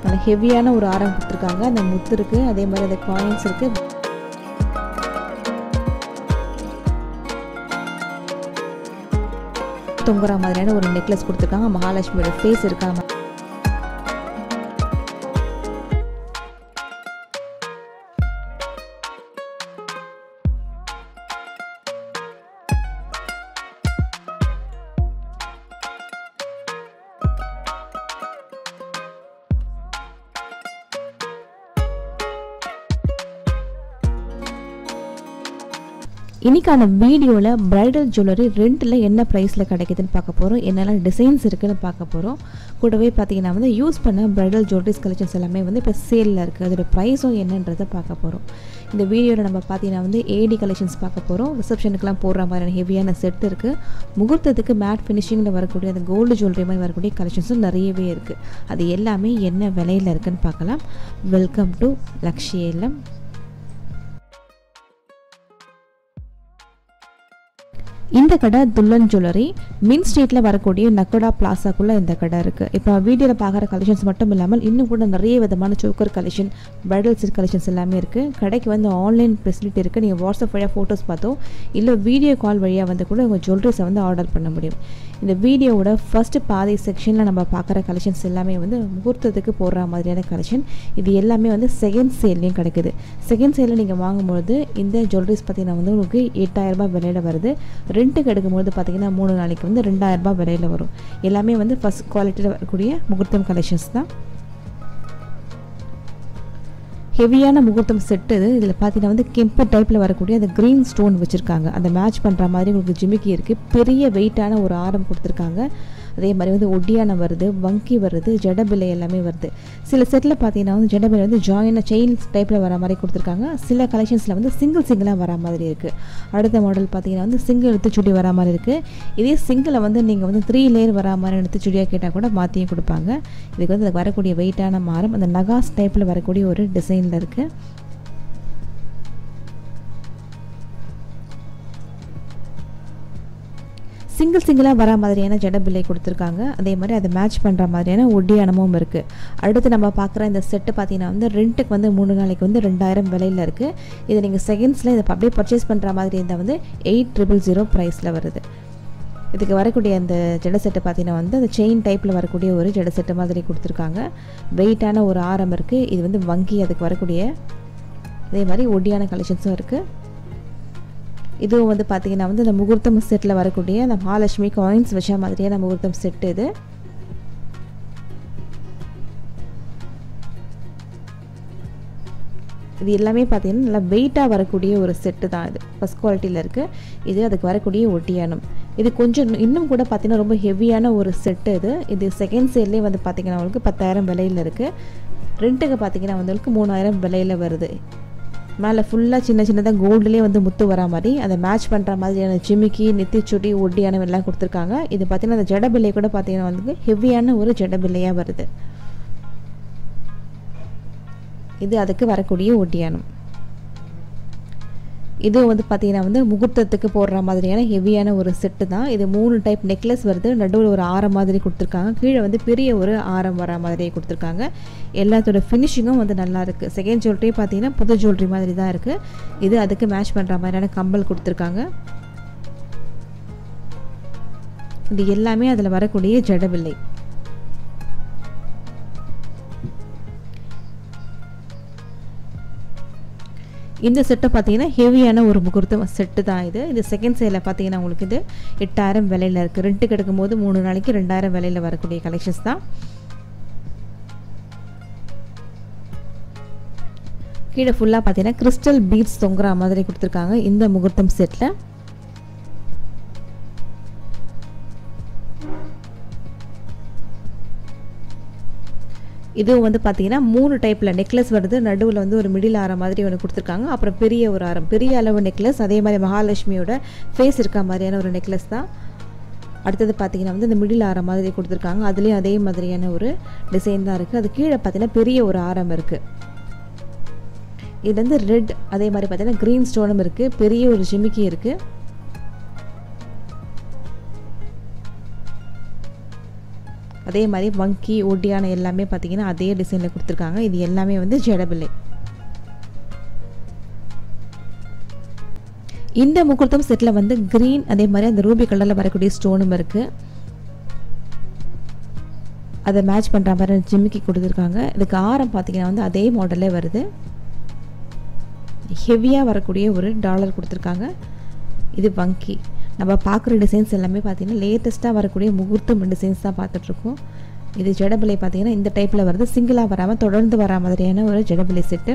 நல்ல ஹெவியான ஒரு ஆரம் கொடுத்துருக்காங்க அந்த முத்து இருக்குது அதே மாதிரி அந்த காயின்ஸ் இருக்குது தொங்குற மாதிரியான ஒரு நெக்லஸ் கொடுத்துருக்காங்க மகாலட்சுமியோட ஃபேஸ் இருக்காம இன்னைக்கான வீடியோவில் பிரைடல் ஜுவல்லரி ரெண்டில் என்ன ப்ரைஸில் கிடைக்குதுன்னு பார்க்க போகிறோம் என்னெல்லாம் டிசைன்ஸ் இருக்குன்னு பார்க்க போகிறோம் கூடவே பார்த்தீங்கன்னா வந்து யூஸ் பண்ண பிரைடல் ஜுவல்லரிஸ் கலெக்ஷன்ஸ் எல்லாமே வந்து இப்போ சேலில் இருக்குது அதோட ப்ரைஸும் என்னன்றதை பார்க்க போகிறோம் இந்த வீடியோவில் நம்ம பார்த்தீங்கன்னா வந்து ஏடி கலெக்ஷன்ஸ் பார்க்க போகிறோம் ரிசப்ஷனுக்குலாம் போடுற மாதிரியான ஹெவியான செட் இருக்குது முகூர்த்தத்துக்கு மேட் ஃபினிஷிங்கில் வரக்கூடிய அந்த கோல்டு ஜுவல்லரி மாதிரி வரக்கூடிய கலெக்ஷன்ஸும் நிறையவே இருக்குது அது எல்லாமே என்ன விலையில் இருக்குன்னு பார்க்கலாம் வெல்கம் டு லக்ஷியலம் இந்த கடை துல்லன் ஜுவல்லரி மின் ஸ்ட்ரீட்டில் வரக்கூடிய நக்கோடா பிளாசாக்குள்ளே இந்த கடை இருக்குது இப்போ வீடியோவில் பார்க்குற கலெக்ஷன்ஸ் மட்டும் இல்லாமல் இன்னும் கூட நிறைய விதமான choker collection bridal silk collections எல்லாமே இருக்குது கடைக்கு வந்து ஆன்லைன் ஃபெசிலிட்டி இருக்குது நீங்கள் வாட்ஸ்அப் வழியாக ஃபோட்டோஸ் பார்த்தோ இல்லை வீடியோ கால் வழியாக வந்து கூட உங்கள் ஜுவல்லரிஸை வந்து ஆர்டர் பண்ண முடியும் இந்த வீடியோவோட ஃபஸ்ட்டு பாதி செக்ஷனில் நம்ம பார்க்குற கலெக்ஷன்ஸ் எல்லாமே வந்து முகூர்த்தத்துக்கு போடுற மாதிரியான கலெக்ஷன் இது எல்லாமே வந்து செகண்ட் சேல்லையும் கிடைக்குது செகண்ட் சேலில் நீங்கள் வாங்கும்போது இந்த ஜுவல்லரிஸ் பார்த்தீங்கன்னா வந்து உங்களுக்கு எட்டாயிரரூபா விலையில் வருது ரெண்ட்டுக்கு எடுக்கும்போது பார்த்தீங்கன்னா மூணு நாளைக்கு வந்து ரெண்டாயிரரூபா விலையில் வரும் எல்லாமே வந்து ஃபஸ்ட் குவாலிட்டியில் வரக்கூடிய முகூர்த்தம் கலெக்ஷன்ஸ் தான் ஹெவியான முகூர்த்தம் செட்டு இது இதில் பார்த்தீங்கன்னா வந்து கெம்பு டைப்பில் வரக்கூடிய அந்த க்ரீன் ஸ்டோன் வச்சுருக்காங்க அந்த மேட்ச் பண்ணுற மாதிரி உங்களுக்கு ஜிமிக்கி இருக்குது பெரிய வெயிட்டான ஒரு ஆரம் கொடுத்துருக்காங்க அதே மாதிரி வந்து ஒட்டியானம் வருது வங்கி வருது ஜடபிள்ளை எல்லாமே வருது சில செட்டில் பார்த்தீங்கன்னா வந்து ஜடபிள்ளை வந்து ஜாயினாக செயின் டைப்பில் வர மாதிரி கொடுத்துருக்காங்க சில கலெக்ஷன்ஸில் வந்து சிங்கிள் சிங்கிளாக வர மாதிரி இருக்குது அடுத்த மாடல் பார்த்தீங்கன்னா வந்து சிங்கிள் எடுத்து சுடி வர மாதிரி இருக்குது இதே சிங்கிளை வந்து நீங்கள் வந்து த்ரீ லேயர் வர மாதிரி எடுத்து சுடியாக கேட்டால் கூட மாற்றியும் கொடுப்பாங்க இதுக்கு வந்து வரக்கூடிய வெயிட்டான மாரம் அந்த நகாஸ் டைப்பில் வரக்கூடிய ஒரு டிசைனில் இருக்குது சிங்கிள் சிங்கிளாக வர மாதிரியான ஜடபிள்ளை கொடுத்துருக்காங்க அதே மாதிரி அதை மேட்ச் பண்ணுற மாதிரியான ஒட்டியானமும் இருக்குது அடுத்து நம்ம பார்க்குற இந்த செட்டு பார்த்தீங்கன்னா வந்து ரெண்ட்டுக்கு வந்து மூணு நாளைக்கு வந்து ரெண்டாயிரம் விலையில் இருக்குது இதை நீங்கள் செகண்ட்ஸில் இதை அப்படியே பர்ச்சேஸ் பண்ணுற மாதிரி இருந்தால் வந்து எயிட் ட்ரிபிள் ஜீரோ ப்ரைஸில் வருது இதுக்கு வரக்கூடிய அந்த ஜட செட்டு பார்த்தீங்கன்னா வந்து அந்த செயின் டைப்பில் வரக்கூடிய ஒரு ஜட செட்டு மாதிரி கொடுத்துருக்காங்க வெயிட்டான ஒரு ஆரம் இருக்குது இது வந்து வங்கி அதுக்கு வரக்கூடிய அதே மாதிரி ஒட்டியான கலெக்ஷன்ஸும் இருக்குது இதுவும் வந்து பார்த்தீங்கன்னா வந்து இந்த முகூர்த்தம் செட்டில் வரக்கூடிய அந்த மகாலட்சுமி காயின்ஸ் வச்ச மாதிரியான முகூர்த்தம் செட்டு இது இது எல்லாமே பார்த்தீங்கன்னா நல்லா வெயிட்டாக வரக்கூடிய ஒரு செட்டு தான் இது ஃபஸ்ட் குவாலிட்டியில் இருக்குது இது அதுக்கு வரக்கூடிய ஒட்டியானம் இது கொஞ்சம் இன்னும் கூட பார்த்தீங்கன்னா ரொம்ப ஹெவியான ஒரு செட்டு இது இது செகண்ட் சேல்லே வந்து பார்த்தீங்கன்னா உங்களுக்கு பத்தாயிரம் விலையில் இருக்குது ரெண்ட்டுக்கு பார்த்தீங்கன்னா உங்களுக்கு மூணாயிரம் விலையில் வருது மேலே ஃபுல்லாக சின்ன சின்னதாக கோல்டுலேயே வந்து முத்து வரா மாதிரி அதை மேட்ச் பண்ணுற மாதிரியான ஜிமிக்கி நெத்திச்சுடி ஒட்டியான எல்லாம் கொடுத்துருக்காங்க இது பார்த்தீங்கன்னா அந்த ஜடபிள்ளை கூட பார்த்தீங்கன்னா வந்து ஹெவியான ஒரு ஜடபிள்ளையாக வருது இது அதுக்கு வரக்கூடிய ஒட்டியானம் இது வந்து பார்த்தீங்கன்னா வந்து முகூர்த்தத்துக்கு போடுற மாதிரியான ஹெவியான ஒரு செட்டு தான் இது மூணு டைப் நெக்லஸ் வருது நடுவில் ஒரு ஆரம் மாதிரி கொடுத்துருக்காங்க கீழே வந்து பெரிய ஒரு ஆரம் வர மாதிரியே கொடுத்துருக்காங்க எல்லாத்தோட ஃபினிஷிங்கும் வந்து நல்லா இருக்குது செகண்ட் ஜுவல்லரி பார்த்தீங்கன்னா புது ஜுவல்லரி மாதிரி தான் இருக்குது இது அதுக்கு மேட்ச் பண்ணுற மாதிரியான கம்பல் கொடுத்துருக்காங்க இது எல்லாமே அதில் வரக்கூடிய ஜடவில்லை இந்த செட்டை பார்த்தீங்கன்னா ஹெவியான ஒரு முகூர்த்தம் செட்டு தான் இது இது செகண்ட் சேலில் பார்த்தீங்கன்னா உங்களுக்கு இது எட்டாயிரம் விலையில் இருக்குது ரெண்ட்டுக்கு எடுக்கும்போது மூணு நாளைக்கு ரெண்டாயிரம் விலையில் வரக்கூடிய கலெக்ஷன்ஸ் தான் கீழே ஃபுல்லாக பார்த்தீங்கன்னா கிறிஸ்டல் பீட்ஸ் தொங்குற மாதிரி கொடுத்துருக்காங்க இந்த முகூர்த்தம் செட்டில் இதுவும் வந்து பார்த்தீங்கன்னா மூணு டைப்பில் நெக்லஸ் வருது நடுவில் வந்து ஒரு மிடில் ஆரம் மாதிரி ஒன்று கொடுத்துருக்காங்க அப்புறம் பெரிய ஒரு ஆரம் பெரிய அளவு நெக்லஸ் அதே மாதிரி மகாலட்சுமியோட ஃபேஸ் இருக்க மாதிரியான ஒரு நெக்லஸ் தான் அடுத்தது பார்த்தீங்கன்னா வந்து இந்த மிடில் ஆரம் மாதிரி கொடுத்துருக்காங்க அதுலேயும் அதே மாதிரியான ஒரு டிசைன் தான் இருக்குது அது கீழே பார்த்தீங்கன்னா பெரிய ஒரு ஆரம் இருக்குது இது வந்து ரெட் அதே மாதிரி பார்த்தீங்கன்னா க்ரீன் ஸ்டோனும் இருக்குது பெரிய ஒரு ஜிமிக்கி இருக்குது அதே மாதிரி வங்கி ஒட்டியான எல்லாமே பார்த்தீங்கன்னா அதே டிசைனில் கொடுத்துருக்காங்க இது எல்லாமே வந்து ஜடபிள்ளை இந்த முகூர்த்தம் செட்டில் வந்து க்ரீன் அதே மாதிரி அந்த ரூபி கலரில் வரக்கூடிய ஸ்டோனும் இருக்குது அதை மேட்ச் பண்ணுற மாதிரி ஜிம்மிக்கி கொடுத்துருக்காங்க இதுக்கு ஆரம் பார்த்தீங்கன்னா வந்து அதே மாடலே வருது ஹெவியாக வரக்கூடிய ஒரு டாலர் கொடுத்துருக்காங்க இது வங்கி நம்ம பார்க்குற டிசைன்ஸ் எல்லாமே பார்த்தீங்கன்னா லேட்டஸ்ட்டாக வரக்கூடிய முகூர்த்தம் டிசைன்ஸ் தான் பார்த்துட்ருக்கோம் இது ஜடபிளை பார்த்தீங்கன்னா இந்த டைப்பில் வருது சிங்கிளாக வராமல் தொடர்ந்து வரா மாதிரியான ஒரு ஜடபிளை செட்டு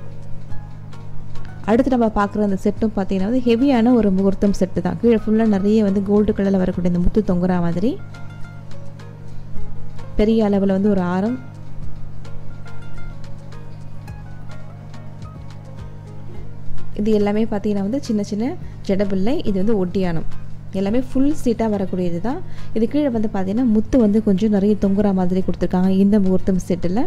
அடுத்து நம்ம பார்க்குற அந்த செட்டும் பார்த்தீங்கன்னா வந்து ஹெவியான ஒரு முகூர்த்தம் செட்டு தான் கீழே ஃபுல்லாக நிறைய வந்து கோல்டு கலரில் வரக்கூடிய இந்த முத்து தொங்குற மாதிரி பெரிய அளவில் வந்து ஒரு ஆரம் இது எல்லாமே பார்த்தீங்கன்னா வந்து சின்ன சின்ன ஜடபிள்ளை இது வந்து ஒட்டியானம் எல்லாமே ஃபுல் சீட்டாக வரக்கூடியது தான் இது கீழே வந்து பார்த்தீங்கன்னா முத்து வந்து கொஞ்சம் நிறைய தொங்குற மாதிரி கொடுத்துருக்காங்க இந்த முகூர்த்தம் செட்டில்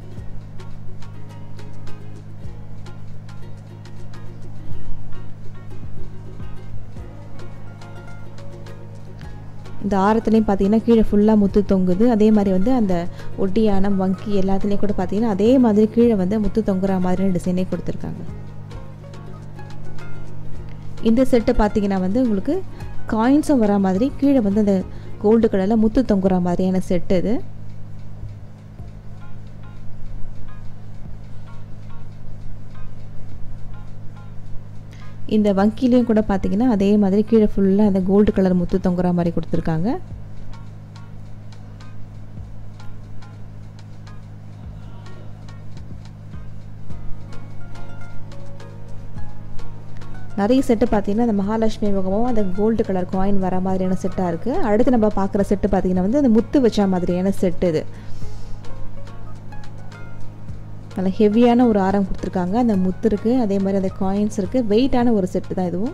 இந்த ஆரத்துலேயும் பார்த்தீங்கன்னா கீழே ஃபுல்லாக முத்து தொங்குது அதே மாதிரி வந்து அந்த ஒட்டியானம் வங்கி எல்லாத்துலேயும் கூட பார்த்தீங்கன்னா அதே மாதிரி கீழே வந்து முத்து தொங்குற மாதிரியான டிசைனே கொடுத்துருக்காங்க இந்த செட்டு பார்த்தீங்கன்னா வந்து உங்களுக்கு காயின்ஸும் வரா மாதிரி கீழே வந்து அந்த கோல்டு கலரில் முத்து தொங்குற மாதிரியான செட்டு இது இந்த வங்கிலையும் கூட பார்த்தீங்கன்னா அதே மாதிரி கீழே ஃபுல்லாக அந்த கோல்டு கலர் முத்து தொங்குற மாதிரி கொடுத்துருக்காங்க நிறைய செட்டு பார்த்தீங்கன்னா அந்த மகாலட்சுமி முகமும் அந்த கோல்டு கலர் காயின் வர மாதிரியான செட்டாக இருக்குது அடுத்து நம்ம பார்க்குற செட்டு பார்த்தீங்கன்னா வந்து அந்த முத்து வச்ச மாதிரியான செட்டு இது நல்ல ஹெவியான ஒரு ஆரம் கொடுத்துருக்காங்க அந்த முத்து இருக்குது அதே மாதிரி அந்த காயின்ஸ் இருக்குது வெயிட்டான ஒரு செட்டு தான் இதுவும்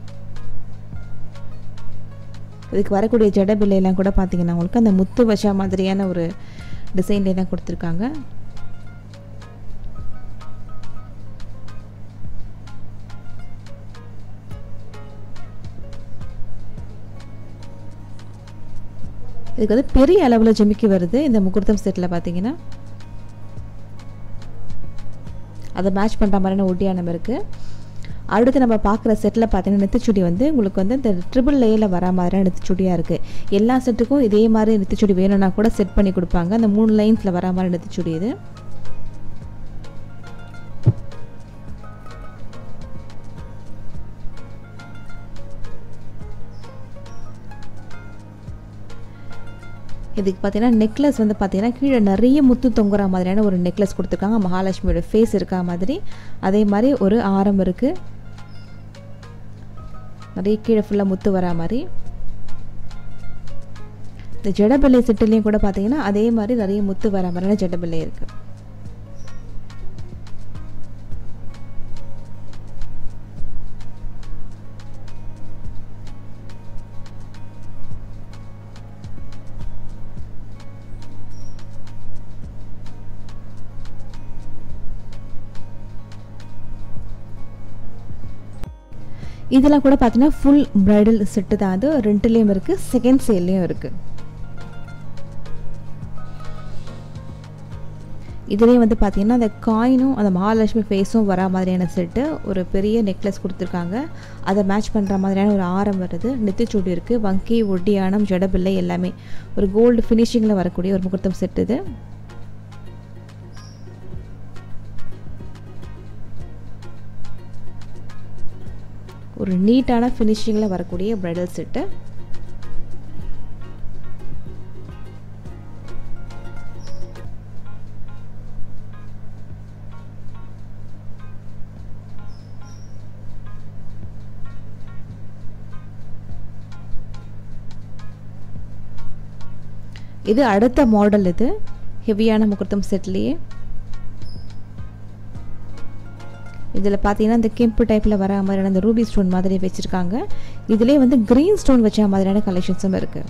இதுக்கு வரக்கூடிய ஜடபிள்ளையெல்லாம் கூட பார்த்தீங்கன்னா உங்களுக்கு அந்த முத்து வச்சா மாதிரியான ஒரு டிசைன்லேயே தான் கொடுத்துருக்காங்க இதுக்கு வந்து பெரிய அளவில் ஜிமிக்கி வருது இந்த முகூர்த்தம் செட்டில் பார்த்தீங்கன்னா அதை மேட்ச் பண்ணுற மாதிரியான ஒட்டியானம் இருக்குது அடுத்து நம்ம பார்க்குற செட்டில் பார்த்தீங்கன்னா நெத்திச்சுடி வந்து உங்களுக்கு வந்து இந்த ட்ரிபிள் லேயில் வர மாதிரியான நெத்திச்சுடியாக இருக்குது எல்லா செட்டுக்கும் இதே மாதிரி நெத்திச்சுடி வேணும்னா கூட செட் பண்ணி கொடுப்பாங்க அந்த மூணு லைன்ஸில் வர மாதிரி நெத்திச்சுடி இது இதுக்கு பார்த்தீங்கன்னா நெக்லஸ் வந்து பார்த்தீங்கன்னா கீழே நிறைய முத்து தொங்குற மாதிரியான ஒரு நெக்லஸ் கொடுத்துருக்காங்க மகாலட்சுமியோட ஃபேஸ் இருக்கா மாதிரி அதே மாதிரி ஒரு ஆரம் இருக்குது நிறைய கீழே ஃபுல்லாக முத்து வரா மாதிரி இந்த ஜடபிள்ளை செட்டுலேயும் கூட பார்த்தீங்கன்னா அதே மாதிரி நிறைய முத்து வர மாதிரியான ஜடபிள்ளை இருக்குது இதெல்லாம் கூட பார்த்தீங்கன்னா ஃபுல் ப்ரைடல் செட்டு தான் அது ரெண்டுலேயும் இருக்குது செகண்ட் சேல்லையும் இருக்குது இதுலேயும் வந்து பார்த்தீங்கன்னா அந்த காயினும் அந்த மகாலட்சுமி ஃபேஸும் வரா மாதிரியான செட்டு ஒரு பெரிய நெக்லஸ் கொடுத்துருக்காங்க அதை மேட்ச் பண்ணுற மாதிரியான ஒரு ஆரம் வருது நெத்திச்சூடி இருக்குது வங்கி ஒட்டியானம் ஜடபிள்ளை எல்லாமே ஒரு கோல்டு ஃபினிஷிங்கில் வரக்கூடிய ஒரு முகூர்த்தம் செட் இது ஒரு நீட்டான ஃபினிஷிங்கில் வரக்கூடிய ப்ரைடல் செட்டு இது அடுத்த மாடல் இது ஹெவியான முகூர்த்தம் செட்லேயே இதில் பார்த்தீங்கன்னா இந்த கெம்பு டைப்பில் வர மாதிரியான அந்த ரூபி ஸ்டோன் மாதிரி வச்சுருக்காங்க இதுலேயே வந்து க்ரீன் ஸ்டோன் வச்ச மாதிரியான கலெக்ஷன்ஸும் இருக்குது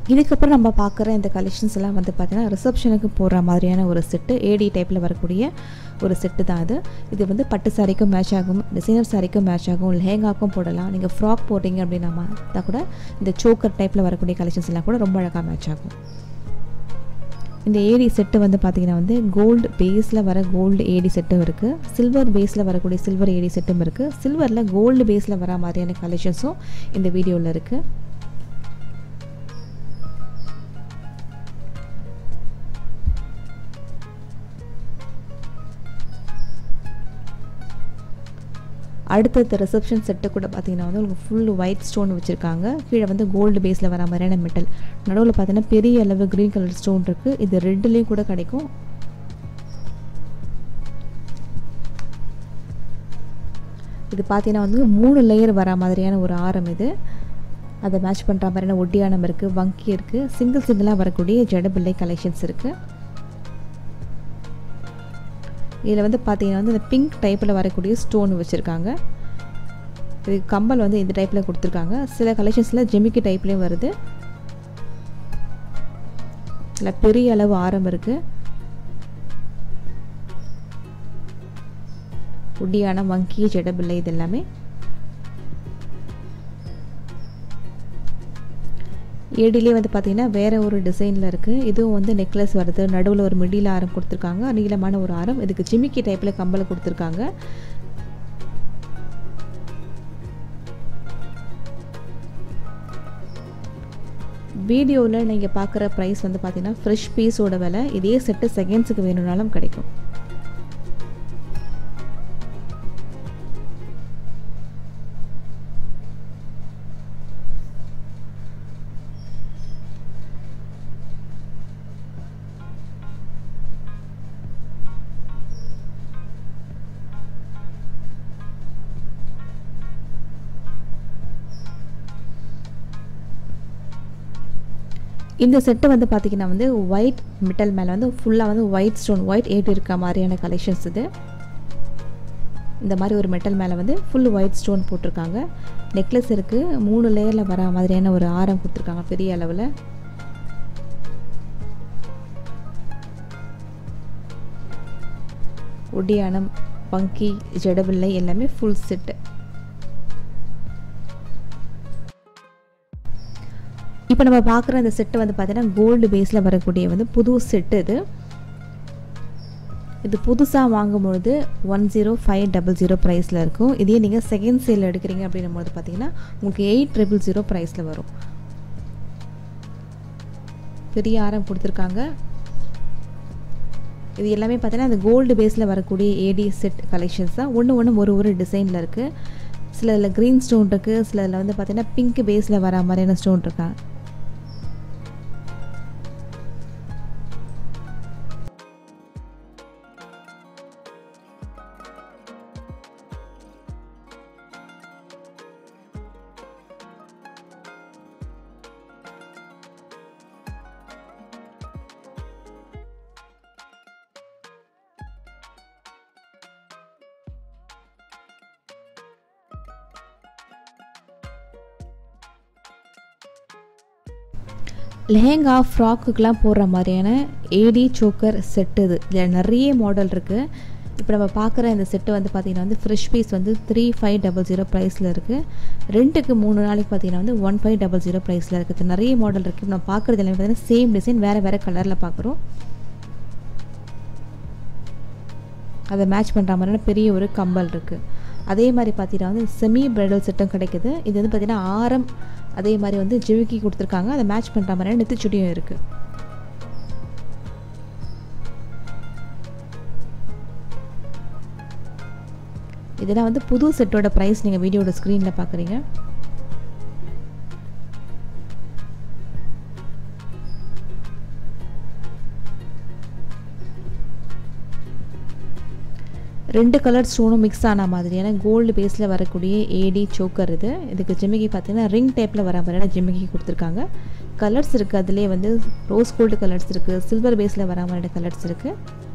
இதுக்கப்புறம் நம்ம பார்க்குற இந்த கலெக்ஷன்ஸ் எல்லாம் வந்து பார்த்திங்கன்னா ரிசப்ஷனுக்கு போடுற மாதிரியான ஒரு செட்டு ஏடி டைப்பில் வரக்கூடிய ஒரு செட்டு தான் இது இது வந்து பட்டு சாரிக்கும் மேட்ச் ஆகும் டிசைனர் சாரிக்கும் மேட்ச் ஆகும் லெஹங்காக்கும் போடலாம் நீங்கள் ஃப்ராக் போடுறீங்க அப்படின்னா தான் கூட இந்த சோக்கர் டைப்பில் வரக்கூடிய கலெக்ஷன்ஸ் எல்லாம் கூட ரொம்ப அழகாக மேட்ச் ஆகும் இந்த ஏடி செட்டு வந்து பார்த்திங்கன்னா வந்து கோல்டு பேஸில் வர கோல்டு ஏடி செட்டும் இருக்குது சில்வர் பேஸில் வரக்கூடிய சில்வர் ஏடி செட்டும் இருக்குது சில்வரில் கோல்டு பேஸில் வர மாதிரியான கலெக்ஷன்ஸும் இந்த வீடியோவில் இருக்குது அடுத்தடுத்த ரிசப்ஷன் செட்டு கூட பார்த்தீங்கன்னா வந்து உங்களுக்கு ஃபுல் ஒயிட் ஸ்டோன் வச்சுருக்காங்க கீழே வந்து கோல்டு பேஸில் வர மாதிரியான மெட்டல் நடுவில் பார்த்தீங்கன்னா பெரிய அளவு க்ரீன் கலர் ஸ்டோன் இருக்குது இது ரெட்டுலேயும் கூட கிடைக்கும் இது பார்த்தீங்கன்னா வந்து மூணு லேயர் வர மாதிரியான ஒரு ஆரம் இது அதை மேட்ச் பண்ணுற மாதிரியான ஒட்டியானம் இருக்குது வங்கி இருக்குது சிங்கிள் சிங்கிளாக வரக்கூடிய ஜடபிள்ளை கலெக்ஷன்ஸ் இருக்குது இதில் வந்து பார்த்தீங்கன்னா வந்து இந்த பிங்க் டைப்பில் வரக்கூடிய ஸ்டோன் வச்சுருக்காங்க இது கம்பல் வந்து இந்த டைப்பில் கொடுத்துருக்காங்க சில கலெக்ஷன்ஸில் ஜெமிக்கி டைப்லேயும் வருது இல்லை பெரிய அளவு ஆரம் இருக்குது உட்டியான மங்கி ஜெடபிள்ளை இது எல்லாமே ஏடிலே வந்து பார்த்தீங்கன்னா வேறு ஒரு டிசைனில் இருக்குது இதுவும் வந்து நெக்லஸ் வருது நடுவில் ஒரு மிடில் ஆரம் கொடுத்துருக்காங்க நீளமான ஒரு ஆரம் இதுக்கு ஜிமிக்கி டைப்பில் கம்பலை கொடுத்துருக்காங்க வீடியோவில் நீங்கள் பார்க்குற ப்ரைஸ் வந்து பார்த்தீங்கன்னா ஃப்ரெஷ் பீஸோட விலை இதே செட்டு செகண்ட்ஸுக்கு வேணும்னாலும் கிடைக்கும் இந்த செட்டு வந்து பார்த்திங்கன்னா வந்து ஒயிட் மெட்டல் மேலே வந்து ஃபுல்லாக வந்து ஒயிட் ஸ்டோன் ஒயிட் ஏட் இருக்க மாதிரியான கலெக்ஷன்ஸ் இது இந்த மாதிரி ஒரு மெட்டல் மேலே வந்து ஃபுல் ஒயிட் ஸ்டோன் போட்டிருக்காங்க நெக்லஸ் இருக்குது மூணு லேயரில் வர மாதிரியான ஒரு ஆரம் கொடுத்துருக்காங்க பெரிய அளவில் ஒடியானம் பங்கி ஜடபிள்ளை எல்லாமே ஃபுல் செட்டு இப்போ நம்ம பார்க்குற இந்த செட்டு வந்து பார்த்தீங்கன்னா கோல்டு பேஸில் வரக்கூடிய வந்து புது செட்டு இது இது புதுசாக வாங்கும்பொழுது one zero five double zero ப்ரைஸில் இருக்கும் இதே நீங்கள் செகண்ட் சேல் எடுக்கிறீங்க அப்படின்னும் போது பார்த்தீங்கன்னா உங்களுக்கு எயிட் ட்ரிபிள் ஜீரோ ப்ரைஸில் வரும் பெரிய ஆரம் கொடுத்துருக்காங்க இது எல்லாமே பார்த்தீங்கன்னா அந்த கோல்டு பேஸில் வரக்கூடிய ஏடி செட் கலெக்ஷன்ஸ் தான் ஒன்று ஒன்று ஒரு ஒரு டிசைனில் இருக்குது சில இதில் க்ரீன் ஸ்டோன் இருக்குது சில இதில் வந்து பார்த்திங்கன்னா பிங்க் பேஸில் வர மாதிரியான ஸ்டோன் இருக்கா லெஹெங்கா ஃப்ராக்குக்கெலாம் போடுற மாதிரியான ஏடி சோக்கர் செட்டு இது இதில் நிறைய மாடல் இருக்குது இப்போ நம்ம பார்க்குற இந்த செட்டு வந்து பார்த்திங்கன்னா வந்து ஃப்ரெஷ் பீஸ் வந்து த்ரீ ஃபைவ் டபுள் ஜீரோ ப்ரைஸில் இருக்குது ரெண்டுக்கு மூணு நாளைக்கு பார்த்தீங்கன்னா வந்து ஒன் ஃபைவ் டபுள் ஜீரோ ப்ரைஸில் இருக்குது நிறைய மாடல் இருக்குது இப்போ நம்ம பார்க்குறது எல்லாமே பார்த்தீங்கன்னா சேம் டிசைன் வேறு வேறு கலரில் பார்க்குறோம் அதை மேட்ச் பண்ணுற மாதிரியான பெரிய ஒரு கம்பல் இருக்குது அதே மாதிரி பார்த்தீங்கன்னா வந்து செமி பிரைடல் செட்டும் கிடைக்குது இது வந்து பார்த்திங்கன்னா ஆரம் அதே மாதிரி வந்து ஜிமிக்கி கொடுத்துருக்காங்க அதை மேட்ச் பண்ணுற மாதிரியான நெத்திச்சுடியும் இருக்குது இதெல்லாம் வந்து புது செட்டோட ப்ரைஸ் நீங்கள் வீடியோட ஸ்க்ரீனில் பார்க்குறீங்க ரெண்டு கலர் ஸ்டோனும் மிக்ஸ் ஆன மாதிரியான கோல்டு பேஸில் வரக்கூடிய ஏடி சோக்கர் இது இதுக்கு ஜிமிக்கி பார்த்தீங்கன்னா ரிங் டைப்பில் வர மாதிரியான ஜிமிக்கி கொடுத்துருக்காங்க கலர்ஸ் இருக்குது அதுலேயே வந்து ரோஸ் கோல்டு கலர்ஸ் இருக்குது சில்வர் பேஸில் வர மாதிரியான கலர்ஸ் இருக்குது